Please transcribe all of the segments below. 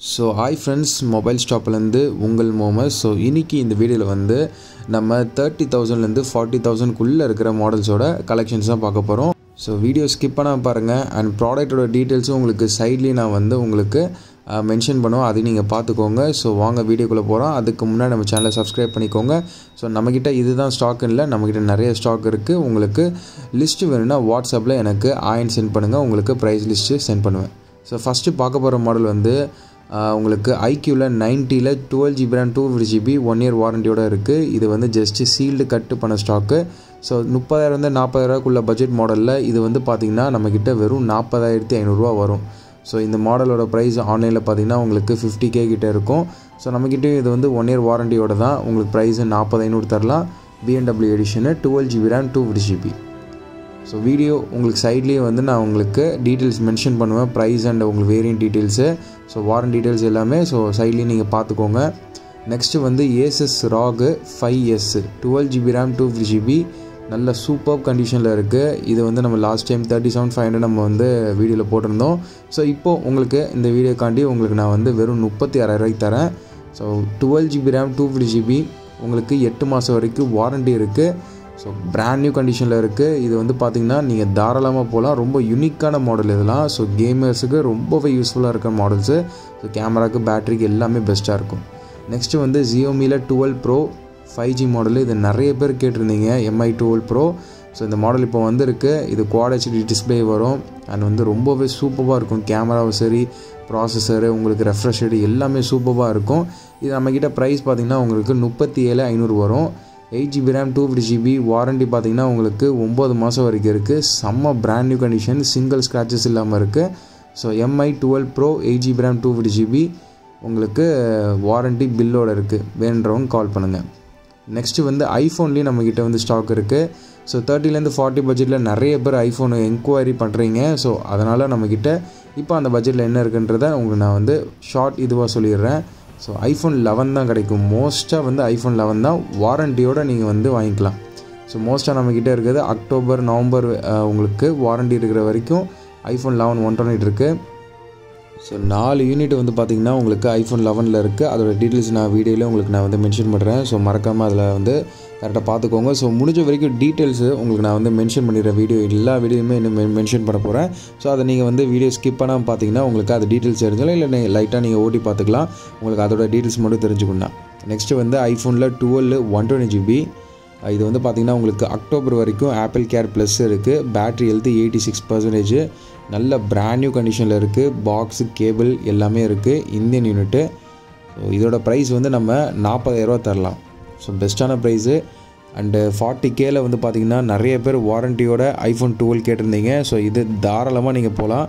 so hi friends mobile ஷாப்லேருந்து உங்கள் momos so இன்றைக்கி இந்த வீடியோவில் வந்து நம்ம தேர்ட்டி தௌசண்ட்லேருந்து ஃபார்ட்டி தௌசண்ட்குள்ளே இருக்கிற மாடல்ஸோட கலெக்ஷன்ஸ் தான் பார்க்க போகிறோம் ஸோ வீடியோ ஸ்கிப் பண்ணாமல் பாருங்கள் அண்ட் ப்ராடக்ட்டோட டீட்டெயில்ஸும் உங்களுக்கு சைட்லேயே நான் வந்து உங்களுக்கு மென்ஷன் பண்ணுவோம் அதையும் நீங்கள் பார்த்துக்கோங்க ஸோ வாங்க வீடியோக்குள்ளே போகிறோம் அதுக்கு முன்னாடி நம்ம சேனலை சப்ஸ்கிரைப் பண்ணிக்கோங்க ஸோ நம்மக்கிட்ட இதுதான் ஸ்டாக் இல்லை நம்மக்கிட்ட நிறைய ஸ்டாக் இருக்குது உங்களுக்கு லிஸ்ட்டு வேணும்னா வாட்ஸ்அப்பில் எனக்கு ஆயின் சென்ட் பண்ணுங்கள் உங்களுக்கு ப்ரைஸ் லிஸ்ட்டு சென்ட் பண்ணுவேன் ஸோ ஃபஸ்ட்டு பார்க்க போகிற மாடல் வந்து ஆஹ் உங்களுக்கு ஐக்யூவில் நைன்ட்டியில் twelve GB RAM two fifty GB one year வாரண்டியோட இருக்குது இது வந்து ஜஸ்ட்டு சீல்டு கட்டு பண்ண ஸ்டாக்கு ஸோ முப்பதாயிரம் நாற்பதாயிரக்குள்ள பட்ஜெட் மாடலில் இது வந்து பார்த்திங்கன்னா நம்மக்கிட்ட வெறும் நாற்பதாயிரத்தி ஐநூறுரூவா வரும் ஸோ இந்த மாடலோட ப்ரைஸ் ஆன்லைனில் பார்த்தீங்கன்னா உங்களுக்கு ஃபிஃப்டி கே கிட்டே இருக்கும் ஸோ நம்மக்கிட்டேயும் இது வந்து ஒன் இயர் வாரண்டியோட தான் உங்களுக்கு ப்ரைஸ் நாற்பது ஐநூறு தரலாம் BMW edition twelve GB RAM two fifty GB so video உங்களுக்கு சைட்லேயே வந்து நான் உங்களுக்கு டீட்டெயில்ஸ் மென்ஷன் பண்ணுவேன் ப்ரைஸ் அண்ட் உங்களுக்கு variant details so warranty details எல்லாமே ஸோ சைட்லேயே நீங்கள் பார்த்துக்கோங்க நெக்ஸ்ட்டு வந்து Asus ROG five S twelve GB RAM two fifty GB நல்ல சூப்பர் கண்டிஷனில் இருக்குது இது வந்து நம்ம last time thirty seven five hundred நம்ம வந்து வீடியோவில் போட்டிருந்தோம் ஸோ இப்போது உங்களுக்கு இந்த வீடியோக்காண்டி உங்களுக்கு நான் வந்து வெறும் முப்பத்தி ஆறாயிரூவாய்க்கு தரேன் so twelve GB RAM two fifty GB உங்களுக்கு எட்டு மாதம் வரைக்கும் வாரண்டி இருக்குது ஸோ பிராண்ட் நியூ கண்டிஷனில் இருக்குது இது வந்து பார்த்திங்கன்னா நீங்கள் தாராளமாக போகலாம் ரொம்ப யூனிக்கான மாடல் இதெல்லாம் ஸோ கேமர்ஸுக்கு ரொம்பவே யூஸ்ஃபுல்லாக இருக்க மாடல்ஸு ஸோ கேமராக்கு பேட்டரிக்கு எல்லாமே பெஸ்ட்டாக இருக்கும் நெக்ஸ்ட்டு வந்து ஜியோமியில் twelve pro five G model இது நிறைய பேர் கேட்டிருந்தீங்க எம்ஐ டுவெல் ப்ரோ ஸோ இந்த மாடல் இப்போ வந்திருக்கு இது குவாட் ஹெச்டி டிஸ்பிளே வரும் அண்ட் வந்து ரொம்பவே சூப்பராக இருக்கும் கேமராவும் சரி ப்ராசஸரு உங்களுக்கு ரெஃப்ரெஷ் எல்லாமே சூப்பராக இருக்கும் இது நம்மக்கிட்ட ப்ரைஸ் பார்த்திங்கன்னா உங்களுக்கு முப்பத்தி ஏழு ஐநூறு வரும் eight GB RAM two fifty GB warranty பார்த்தீங்கன்னா உங்களுக்கு ஒம்பது மாதம் வரைக்கும் இருக்குது செம்ம brand new condition single scratches இல்லாமல் இருக்குது so MI twelve pro eight GB RAM two fifty GB உங்களுக்கு வாரண்டி பில்லோட இருக்குது வேணுன்றவங்க கால் பண்ணுங்கள் நெக்ஸ்ட்டு வந்து ஐஃபோன்லேயும் நம்மக்கிட்ட வந்து ஸ்டாக் இருக்குது ஸோ தேர்ட்டிலேருந்து ஃபார்ட்டி பட்ஜெட்டில் நிறைய பேர் ஐஃபோன் என்கொயரி பண்ணுறீங்க ஸோ அதனால் நம்மக்கிட்ட இப்போ அந்த பட்ஜெட்டில் என்ன இருக்குன்றத உங்களுக்கு நான் வந்து ஷார்ட் இதுவாக சொல்லிடுறேன் ஸோ ஐஃபோன் லெவன் தான் கிடைக்கும் மோஸ்ட்டாக வந்து ஐஃபோன் லெவன் தான் வாரண்டியோடு நீங்கள் வந்து வாங்கிக்கலாம் ஸோ மோஸ்ட்டாக நம்மக்கிட்ட இருக்கிறது அக்டோபர் நவம்பர் உங்களுக்கு வாரண்டி இருக்கிற வரைக்கும் ஐஃபோன் லெவன் ஒன் டுவெண்ட்டி இருக்குது ஸோ நாலு யூனிட் வந்து பார்த்திங்கன்னா உங்களுக்கு ஐஃபோன் லெவனில் இருக்குது அதோட டீட்டெயில்ஸ் நான் வீடியோவில் உங்களுக்கு நான் வந்து மென்ஷன் பண்ணுறேன் ஸோ மறக்காமல் அதில் வந்து கரெக்டாக பார்த்துக்கோங்க ஸோ முடிஞ்ச வரைக்கும் டீட்டெயில்ஸு உங்களுக்கு நான் வந்து மென்ஷன் பண்ணிடுறேன் வீடியோ எல்லா வீடியோயுமே இன்னும் மென்ஷன் பண்ண போகிறேன் ஸோ அதை நீங்கள் வந்து வீடியோ ஸ்கிப் பண்ணாமல் பார்த்தீங்கன்னா உங்களுக்கு அது டீட்டெயில்ஸ் தெரிஞ்சாலும் இல்லை லைட்டாக நீங்கள் ஓட்டி பார்த்துக்கலாம் உங்களுக்கு அதோட டீட்டெயில்ஸ் மட்டும் தெரிஞ்சுக்கணும் நெக்ஸ்ட்டு வந்து ஐஃபோனில் டுவெல் ஒன் டுவெண்ட்டி ஜிபி இது வந்து பார்த்திங்கன்னா உங்களுக்கு அக்டோபர் வரைக்கும் ஆப்பிள் கேர் ப்ளஸ் இருக்குது battery health eighty six percentage நல்ல பிராண்ட் நியூ கண்டிஷனில் இருக்குது பாக்ஸு கேபிள் எல்லாமே இருக்குது இந்தியன் யூனிட்டு ஸோ இதோட ப்ரைஸ் வந்து நம்ம நாற்பதாயிரரூவா தரலாம் ஸோ பெஸ்ட்டான ப்ரைஸு அண்டு ஃபார்ட்டி கேல வந்து பார்த்திங்கன்னா நிறைய பேர் வாரண்டியோட ஐஃபோன் டுவெல் கேட்டிருந்தீங்க ஸோ இது தாராளமாக நீங்கள் போகலாம்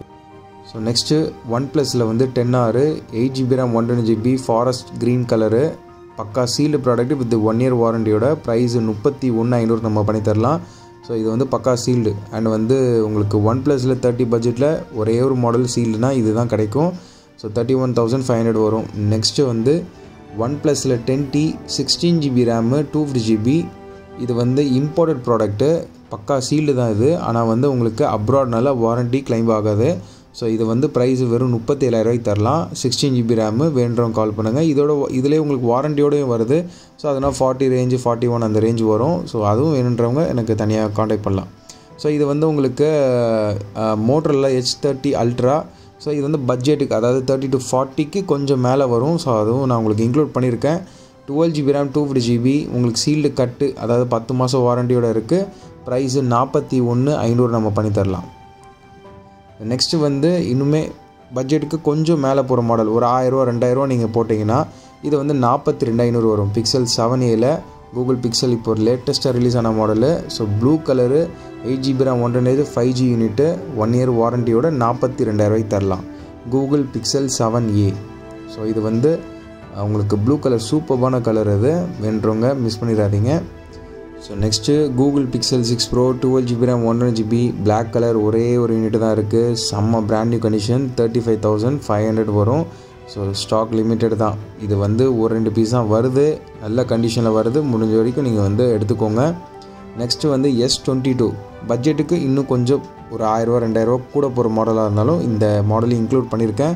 ஸோ நெக்ஸ்ட்டு ஒன் ப்ளஸில் வந்து ten R eight GB RAM one twenty GB forest green colour பக்கா sealed product with one year வாரண்டியோட ப்ரைஸ் முப்பத்தி ஒன்று ஐநூறு நம்ம பண்ணி தரலாம் ஸோ இது வந்து பக்கா சீல்டு அண்ட் வந்து உங்களுக்கு ஒன் ப்ளஸில் தேர்ட்டி பட்ஜெட்டில் ஒரே ஒரு மாடல் சீல்டுனா இது தான் கிடைக்கும் so thirty one thousand five hundred வரும் நெக்ஸ்ட்டு வந்து ஒன் ப்ளஸில் ten T sixteen GB RAM two fifty GB இது வந்து இம்போர்ட்டட் ப்ராடக்ட்டு பக்கா சீல்டு தான் இது ஆனால் வந்து உங்களுக்கு அப்ராட்னால வாரண்டி கிளைம் ஆகாது ஸோ இது வந்து ப்ரைஸ் வெறும் முப்பத்தி ஏழாயிரூவாய்க்கு தரலாம் சிக்ஸ்டீன் ஜிபி ரேமு வேண்டுறவங்க கால் பண்ணுங்கள் இதோட இதிலே உங்களுக்கு வாரண்டியோடையும் வருது ஸோ அதனால் ஃபார்ட்டி ரேஞ்சு ஃபார்ட்டி ஒன் அந்த ரேஞ்ச் வரும் ஸோ அதுவும் வேணுன்றவங்க எனக்கு தனியாக காண்டாக்ட் பண்ணலாம் ஸோ இது வந்து உங்களுக்கு மோட்டரில் ஹெச் தேர்ட்டி அல்ட்ரா ஸோ இது வந்து பட்ஜெட்டுக்கு அதாவது தேர்ட்டி டு ஃபார்ட்டிக்கு கொஞ்சம் மேலே வரும் ஸோ அதுவும் நான் உங்களுக்கு இன்க்ளூட் பண்ணியிருக்கேன் twelve GB RAM two fifty GB உங்களுக்கு சீல்டு கட்டு அதாவது பத்து மாதம் வாரண்டியோட இருக்குது ப்ரைஸு நாற்பத்தி ஒன்று ஐநூறு நம்ம பண்ணி தரலாம் நெக்ஸ்ட்டு வந்து இன்னுமே பட்ஜெட்டுக்கு கொஞ்சம் மேலே போகிற மாடல் ஒரு ஆயிரரூவா ரெண்டாயிரரூவா நீங்கள் போட்டிங்கன்னா இது வந்து நாற்பத்தி ரெண்டு ஐநூறு வரும் பிக்சல் செவன் ஏல கூகுள் பிக்சல் இப்போ ஒரு லேட்டஸ்ட்டாக ரிலீஸ் ஆன model so blue colour eight GB RAM one twenty five G unit one year வாரண்டியோட நாற்பத்தி ரெண்டாயிரூவாய்க்கு தரலாம் Google pixel seven A so இது வந்து உங்களுக்கு ப்ளூ கலர் சூப்பர்பான கலர் அது வேண்டுறவங்க மிஸ் பண்ணிடாதீங்க so next Google pixel six pro twelve GB RAM one GB black colour ஒரே ஒரு யூனிட் தான் இருக்குது செம்ம brand new condition thirty five thousand five hundred வரும் ஸோ ஸ்டாக் லிமிட்டட் தான் இது வந்து ஒரு ரெண்டு பீஸ் தான் வருது நல்ல கண்டிஷனில் வருது முடிஞ்ச வரைக்கும் நீங்கள் வந்து எடுத்துக்கோங்க நெக்ஸ்ட்டு வந்து எஸ் டுவெண்ட்டி டூ பட்ஜெட்டுக்கு இன்னும் கொஞ்சம் ஒரு ஆயிரரூவா ரெண்டாயிரரூவா கூட போகிற மாடலாக இருந்தாலும் இந்த மாடலையும் இன்க்ளூட் பண்ணியிருக்கேன்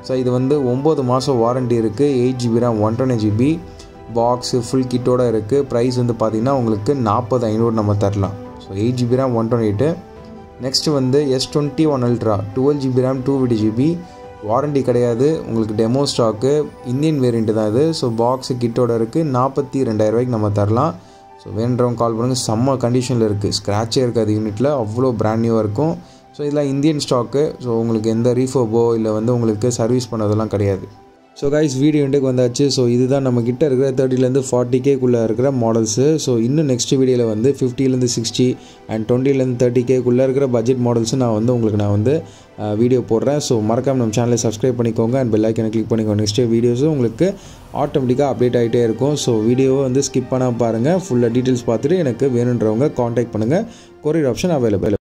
ஸோ இது வந்து ஒம்பது மாதம் வாரண்ட்டி இருக்குது eight GB RAM one twenty GB box full கிட்டோட இருக்குது ப்ரைஸ் வந்து பார்த்திங்கன்னா உங்களுக்கு நாற்பது ஐநூறு நம்ம தரலாம் so eight GB RAM one twenty eight next வந்து S twenty one ultra twelve GB RAM two fifty GB warranty கிடையாது உங்களுக்கு டெமோ ஸ்டாக்கு இந்தியன் வேரியண்ட்டு தான் இது ஸோ பாக்ஸு கிட்டோட இருக்குது நாற்பத்தி ரெண்டாயிரரூவாய்க்கு நம்ம தரலாம் ஸோ வேண்டுறவங்க கால் பண்ணுங்கள் செம்ம கண்டிஷனில் இருக்குது ஸ்க்ராட்சே இருக்காது யூனிட்டில் அவ்வளோ பிராண்ட் நியூவாக இருக்கும் ஸோ இதெல்லாம் இந்தியன் ஸ்டாக்கு ஸோ உங்களுக்கு எந்த ரீஃபோபோ இல்லை வந்து உங்களுக்கு சர்வீஸ் பண்ணதெல்லாம் கிடையாது ஸோ கைஸ் வீடியோ இன்ட்டுக்கு வந்தாச்சு ஸோ இதுதான் நம்ம கிட்ட இருக்கிற தேர்ட்டிலேருந்து ஃபார்ட்டி கேக்குள்ளே இருக்கிற மாடல்ஸு ஸோ இன்னும் நெக்ஸ்ட் வீடியோவில் வந்து ஃபிஃப்டிலேருந்து சிக்ஸ்டி அண்ட் டுவெண்ட்டிலேருந்து தேர்ட்டி கேக்குள்ளே இருக்கிற பட்ஜெட் மாடல்ஸு நான் வந்து உங்களுக்கு நான் வந்து வீடியோ போடுறேன் ஸோ மறக்காம நம்ம சேனலை சப்ஸ்கிரைப் பண்ணிக்கோங்க அண்ட் பெல் ஐக்கனை கிளிக் பண்ணிக்கோங்க நெக்ஸ்ட் வீடியோஸும் உங்களுக்கு ஆட்டோமேட்டிக்காக அப்டேட் ஆகிட்டே இருக்கும் ஸோ வீடியோவை வந்து ஸ்கிப் பண்ணால் பாருங்கள் ஃபுல்லாக டீட்டெயில்ஸ் பார்த்துட்டு எனக்கு வேணுன்றவங்க காண்டாக்ட் பண்ணுங்கள் கொரியர் ஆப்ஷன் அவைலபிள்